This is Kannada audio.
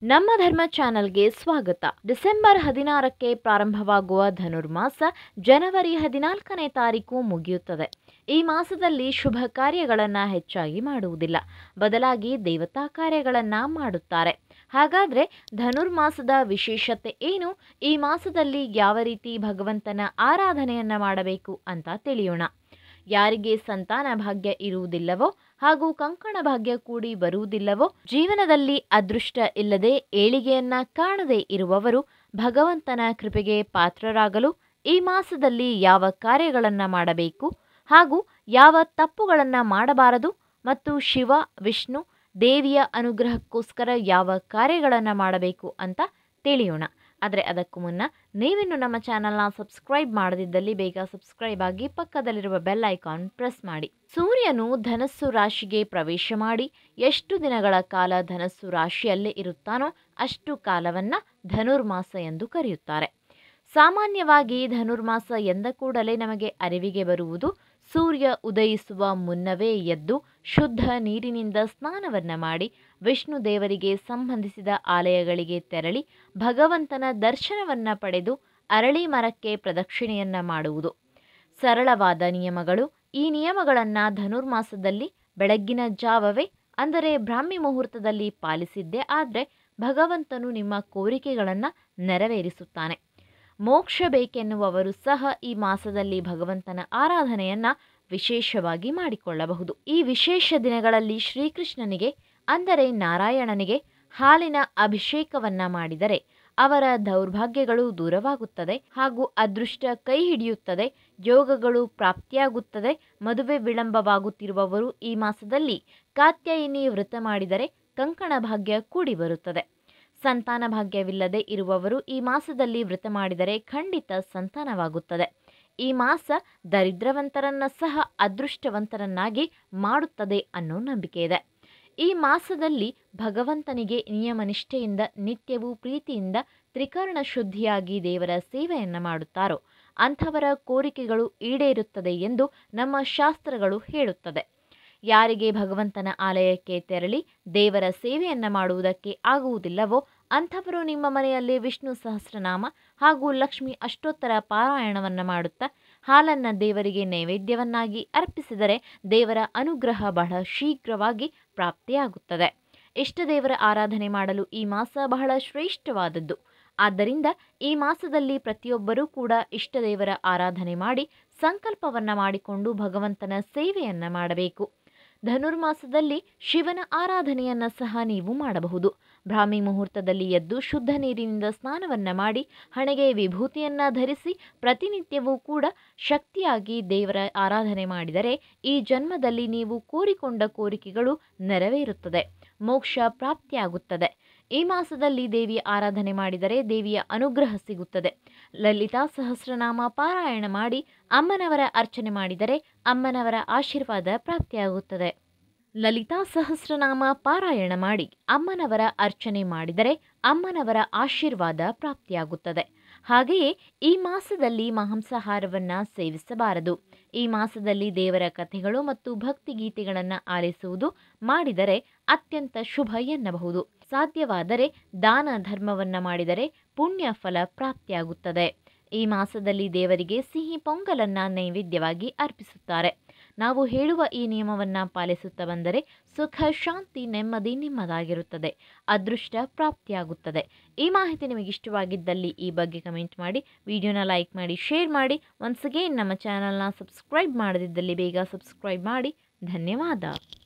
ನಮ್ಮ ಧರ್ಮ ಚಾನಲ್ಗೆ ಸ್ವಾಗತ ಡಿಸೆಂಬರ್ ಹದಿನಾರಕ್ಕೆ ಪ್ರಾರಂಭವಾಗುವ ಧನುರ್ಮಾಸ ಜನವರಿ ಹದಿನಾಲ್ಕನೇ ತಾರೀಕು ಮುಗಿಯುತ್ತದೆ ಈ ಮಾಸದಲ್ಲಿ ಶುಭ ಕಾರ್ಯಗಳನ್ನು ಹೆಚ್ಚಾಗಿ ಮಾಡುವುದಿಲ್ಲ ಬದಲಾಗಿ ದೇವತಾ ಕಾರ್ಯಗಳನ್ನು ಮಾಡುತ್ತಾರೆ ಹಾಗಾದರೆ ಧನುರ್ಮಾಸದ ವಿಶೇಷತೆ ಏನು ಈ ಮಾಸದಲ್ಲಿ ಯಾವ ರೀತಿ ಭಗವಂತನ ಆರಾಧನೆಯನ್ನು ಮಾಡಬೇಕು ಅಂತ ತಿಳಿಯೋಣ ಯಾರಿಗೆ ಸಂತಾನ ಭಾಗ್ಯ ಇರುವುದಿಲ್ಲವೋ ಹಾಗೂ ಕಂಕಣ ಭಾಗ್ಯ ಕೂಡಿ ಬರುವುದಿಲ್ಲವೋ ಜೀವನದಲ್ಲಿ ಅದೃಷ್ಟ ಇಲ್ಲದೆ ಏಳಿಗೆಯನ್ನ ಕಾಣದೇ ಇರುವವರು ಭಗವಂತನ ಕೃಪೆಗೆ ಪಾತ್ರರಾಗಲು ಈ ಮಾಸದಲ್ಲಿ ಯಾವ ಕಾರ್ಯಗಳನ್ನು ಮಾಡಬೇಕು ಹಾಗೂ ಯಾವ ತಪ್ಪುಗಳನ್ನು ಮಾಡಬಾರದು ಮತ್ತು ಶಿವ ವಿಷ್ಣು ದೇವಿಯ ಅನುಗ್ರಹಕ್ಕೋಸ್ಕರ ಯಾವ ಕಾರ್ಯಗಳನ್ನು ಮಾಡಬೇಕು ಅಂತ ತಿಳಿಯೋಣ ಆದರೆ ಅದಕ್ಕೂ ಮುನ್ನ ನೀವಿನ್ನು ನಮ್ಮ ಚಾನಲ್ನ ಸಬ್ಸ್ಕ್ರೈಬ್ ಮಾಡದಿದ್ದಲ್ಲಿ ಬೇಗ ಸಬ್ಸ್ಕ್ರೈಬ್ ಆಗಿ ಪಕ್ಕದಲ್ಲಿರುವ ಬೆಲ್ ಐಕಾನ್ ಪ್ರೆಸ್ ಮಾಡಿ ಸೂರ್ಯನು ಧನಸ್ಸು ರಾಶಿಗೆ ಪ್ರವೇಶ ಮಾಡಿ ಎಷ್ಟು ದಿನಗಳ ಕಾಲ ಧನಸ್ಸು ರಾಶಿಯಲ್ಲೇ ಇರುತ್ತಾನೋ ಅಷ್ಟು ಕಾಲವನ್ನ ಧನುರ್ಮಾಸ ಎಂದು ಕರೆಯುತ್ತಾರೆ ಸಾಮಾನ್ಯವಾಗಿ ಧನುರ್ಮಾಸ ಎಂದ ಕೂಡಲೇ ನಮಗೆ ಅರಿವಿಗೆ ಬರುವುದು ಸೂರ್ಯ ಉದಯಿಸುವ ಮುನ್ನವೇ ಎದ್ದು ಶುದ್ಧ ನೀರಿನಿಂದ ಸ್ನಾನವನ್ನ ಮಾಡಿ ವಿಷ್ಣು ದೇವರಿಗೆ ಸಂಬಂಧಿಸಿದ ಆಲಯಗಳಿಗೆ ತೆರಳಿ ಭಗವಂತನ ದರ್ಶನವನ್ನ ಪಡೆದು ಅರಳಿ ಮರಕ್ಕೆ ಪ್ರದಕ್ಷಿಣೆಯನ್ನ ಮಾಡುವುದು ಸರಳವಾದ ನಿಯಮಗಳು ಈ ನಿಯಮಗಳನ್ನು ಧನುರ್ಮಾಸದಲ್ಲಿ ಬೆಳಗ್ಗಿನ ಜಾವವೇ ಅಂದರೆ ಬ್ರಾಹ್ಮಿ ಮುಹೂರ್ತದಲ್ಲಿ ಪಾಲಿಸಿದ್ದೇ ಆದರೆ ಭಗವಂತನು ನಿಮ್ಮ ಕೋರಿಕೆಗಳನ್ನು ನೆರವೇರಿಸುತ್ತಾನೆ ಮೋಕ್ಷ ಬೇಕೆನ್ನುವವರು ಸಹ ಈ ಮಾಸದಲ್ಲಿ ಭಗವಂತನ ಆರಾಧನೆಯನ್ನ ವಿಶೇಷವಾಗಿ ಮಾಡಿಕೊಳ್ಳಬಹುದು ಈ ವಿಶೇಷ ದಿನಗಳಲ್ಲಿ ಶ್ರೀಕೃಷ್ಣನಿಗೆ ಅಂದರೆ ನಾರಾಯಣನಿಗೆ ಹಾಲಿನ ಅಭಿಷೇಕವನ್ನ ಮಾಡಿದರೆ ಅವರ ದೌರ್ಭಾಗ್ಯಗಳು ದೂರವಾಗುತ್ತದೆ ಹಾಗೂ ಅದೃಷ್ಟ ಕೈ ಹಿಡಿಯುತ್ತದೆ ಯೋಗಗಳು ಪ್ರಾಪ್ತಿಯಾಗುತ್ತದೆ ಮದುವೆ ವಿಳಂಬವಾಗುತ್ತಿರುವವರು ಈ ಮಾಸದಲ್ಲಿ ಕಾತ್ಯಾಯಿನಿ ವ್ರತ ಮಾಡಿದರೆ ಕಂಕಣ ಭಾಗ್ಯ ಕೂಡಿ ಬರುತ್ತದೆ ಸಂತಾನ ಭಾಗ್ಯವಿಲ್ಲದೆ ಇರುವವರು ಈ ಮಾಸದಲ್ಲಿ ವ್ರತ ಮಾಡಿದರೆ ಖಂಡಿತ ಸಂತಾನವಾಗುತ್ತದೆ ಈ ಮಾಸ ದರಿದ್ರವಂತರನ್ನ ಸಹ ಅದೃಷ್ಟವಂತರನ್ನಾಗಿ ಮಾಡುತ್ತದೆ ಅನ್ನೋ ನಂಬಿಕೆ ಇದೆ ಈ ಮಾಸದಲ್ಲಿ ಭಗವಂತನಿಗೆ ನಿಯಮನಿಷ್ಠೆಯಿಂದ ನಿತ್ಯವೂ ಪ್ರೀತಿಯಿಂದ ತ್ರಿಕರಣ ಶುದ್ಧಿಯಾಗಿ ದೇವರ ಸೇವೆಯನ್ನು ಮಾಡುತ್ತಾರೋ ಅಂಥವರ ಕೋರಿಕೆಗಳು ಈಡೇರುತ್ತದೆ ಎಂದು ನಮ್ಮ ಶಾಸ್ತ್ರಗಳು ಹೇಳುತ್ತದೆ ಯಾರಿಗೆ ಭಗವಂತನ ಆಲಯಕ್ಕೆ ತೆರಳಿ ದೇವರ ಸೇವೆಯನ್ನು ಮಾಡುವುದಕ್ಕೆ ಆಗುವುದಿಲ್ಲವೋ ಅಂಥವರು ನಿಮ್ಮ ಮನೆಯಲ್ಲಿ ವಿಷ್ಣು ಸಹಸ್ರನಾಮ ಹಾಗೂ ಲಕ್ಷ್ಮಿ ಅಷ್ಟೋತ್ತರ ಪಾರಾಯಣವನ್ನು ಮಾಡುತ್ತಾ ಹಾಲನ್ನು ದೇವರಿಗೆ ನೈವೇದ್ಯವನ್ನಾಗಿ ಅರ್ಪಿಸಿದರೆ ದೇವರ ಅನುಗ್ರಹ ಬಹಳ ಶೀಘ್ರವಾಗಿ ಪ್ರಾಪ್ತಿಯಾಗುತ್ತದೆ ಇಷ್ಟ ದೇವರ ಆರಾಧನೆ ಮಾಡಲು ಈ ಮಾಸ ಬಹಳ ಶ್ರೇಷ್ಠವಾದದ್ದು ಆದ್ದರಿಂದ ಈ ಮಾಸದಲ್ಲಿ ಪ್ರತಿಯೊಬ್ಬರೂ ಕೂಡ ಇಷ್ಟ ದೇವರ ಆರಾಧನೆ ಮಾಡಿ ಸಂಕಲ್ಪವನ್ನ ಮಾಡಿಕೊಂಡು ಭಗವಂತನ ಸೇವೆಯನ್ನ ಮಾಡಬೇಕು ಧನುರ್ಮಾಸದಲ್ಲಿ ಶಿವನ ಆರಾಧನೆಯನ್ನ ಸಹ ನೀವು ಮಾಡಬಹುದು ಬ್ರಾಹ್ಮಿ ಮುಹೂರ್ತದಲ್ಲಿ ಎದ್ದು ಶುದ್ಧ ನೀರಿನಿಂದ ಸ್ನಾನವನ್ನ ಮಾಡಿ ಹಣೆಗೆ ವಿಭೂತಿಯನ್ನ ಧರಿಸಿ ಪ್ರತಿನಿತ್ಯವೂ ಕೂಡ ಶಕ್ತಿಯಾಗಿ ದೇವರ ಆರಾಧನೆ ಮಾಡಿದರೆ ಈ ಜನ್ಮದಲ್ಲಿ ನೀವು ಕೋರಿಕೊಂಡ ಕೋರಿಕೆಗಳು ನೆರವೇರುತ್ತದೆ ಮೋಕ್ಷ ಪ್ರಾಪ್ತಿಯಾಗುತ್ತದೆ ಈ ಮಾಸದಲ್ಲಿ ದೇವಿಯ ಆರಾಧನೆ ಮಾಡಿದರೆ ದೇವಿಯ ಅನುಗ್ರಹ ಸಿಗುತ್ತದೆ ಲಲಿತಾ ಸಹಸ್ರನಾಮ ಪಾರಾಯಣ ಮಾಡಿ ಅಮ್ಮನವರ ಅರ್ಚನೆ ಮಾಡಿದರೆ ಅಮ್ಮನವರ ಆಶೀರ್ವಾದ ಪ್ರಾಪ್ತಿಯಾಗುತ್ತದೆ ಲಲಿತಾ ಸಹಸ್ರನಾಮ ಪಾರಾಯಣ ಮಾಡಿ ಅಮ್ಮನವರ ಅರ್ಚನೆ ಮಾಡಿದರೆ ಅಮ್ಮನವರ ಆಶೀರ್ವಾದ ಪ್ರಾಪ್ತಿಯಾಗುತ್ತದೆ ಹಾಗೆಯೇ ಈ ಮಾಸದಲ್ಲಿ ಮಾಂಸಾಹಾರವನ್ನ ಸೇವಿಸಬಾರದು ಈ ಮಾಸದಲ್ಲಿ ದೇವರ ಕಥೆಗಳು ಮತ್ತು ಭಕ್ತಿಗೀತೆಗಳನ್ನು ಆಲಿಸುವುದು ಮಾಡಿದರೆ ಅತ್ಯಂತ ಶುಭ ಎನ್ನಬಹುದು ಸಾಧ್ಯವಾದರೆ ದಾನ ಧರ್ಮವನ್ನ ಮಾಡಿದರೆ ಪುಣ್ಯ ಫಲ ಪ್ರಾಪ್ತಿಯಾಗುತ್ತದೆ ಈ ಮಾಸದಲ್ಲಿ ದೇವರಿಗೆ ಸಿಹಿ ಪೊಂಗಲನ್ನ ನೈವೇದ್ಯವಾಗಿ ಅರ್ಪಿಸುತ್ತಾರೆ ನಾವು ಹೇಳುವ ಈ ನಿಯಮವನ್ನು ಪಾಲಿಸುತ್ತಾ ಬಂದರೆ ಸುಖ ಶಾಂತಿ ನೆಮ್ಮದಿ ನಿಮ್ಮದಾಗಿರುತ್ತದೆ ಅದೃಷ್ಟ ಪ್ರಾಪ್ತಿಯಾಗುತ್ತದೆ ಈ ಮಾಹಿತಿ ನಿಮಗೆ ಇಷ್ಟವಾಗಿದ್ದಲ್ಲಿ ಈ ಬಗ್ಗೆ ಕಮೆಂಟ್ ಮಾಡಿ ವಿಡಿಯೋನ ಲೈಕ್ ಮಾಡಿ ಶೇರ್ ಮಾಡಿ ಒನ್ಸ್ ಅಗೇನ್ ನಮ್ಮ ಚಾನಲ್ನ ಸಬ್ಸ್ಕ್ರೈಬ್ ಮಾಡದಿದ್ದಲ್ಲಿ ಬೇಗ ಸಬ್ಸ್ಕ್ರೈಬ್ ಮಾಡಿ ಧನ್ಯವಾದ